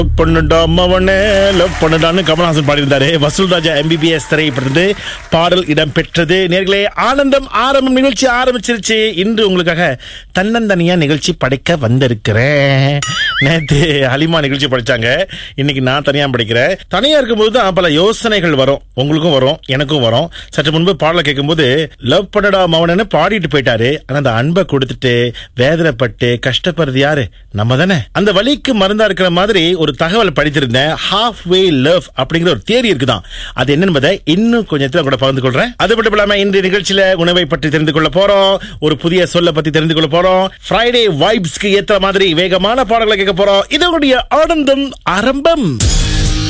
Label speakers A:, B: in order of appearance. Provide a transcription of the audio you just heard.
A: பொண்ணுடா அம்மாவனே love பண்ணுடான்னு Kamal Haasan பாடியிருந்தாரு வசூல் ராஜா MBBS திரைப்படத்து பாடல் இடம் பெற்றது நேர்களே ஆனந்தம் ஆரம்பம் நிகழ்ச்சி ஆரம்பிச்சிருச்சு இன்று உங்களுக்காக தன்னந்தனியா நிகழ்ச்சி படைக்க வந்திருக்கிறேன் நேத்து ஹலிமா நிகழ்ச்சி படிச்சாங்க இன்னைக்கு நான் தனியா படிக்கிறேன் தனியா இருக்கும்போது தான் பல யோசனைகள் வரும் உங்களுக்கும் வரும் எனக்கும் வரும் சற்று முன்பு பாடலை கேட்கும்போது லவ் பண்ணடா மவனன்னு பாடிட்டு போயிட்டாரு ஆனா அந்த அன்பை கொடுத்துட்டு வேதனைப்பட்டு கஷ்டப்படுறது யாரு நம்ம தானே அந்த வலிக்கு மருந்தா இருக்கிற மாதிரி ஒரு தகவல் படித்திருந்தேன் ஹாஃப் வே லவ் அப்படிங்கிற ஒரு தேரி இருக்குதான் அது என்னன்னு இன்னும் கொஞ்சத்துல கூட பகிர்ந்து கொள்றேன் அது மட்டும் இல்லாம இந்த நிகழ்ச்சியில உணவை பற்றி தெரிந்து கொள்ள போறோம் ஒரு புதிய சொல்ல பத்தி தெரிந்து கொள்ள போறோம் ஃப்ரைடே வைப்ஸ்க்கு ஏத்த மாதிரி வேகமான பாடல்களை கேட்க போறோம் இது உங்களுடைய ஆனந்தம் ஆரம்பம்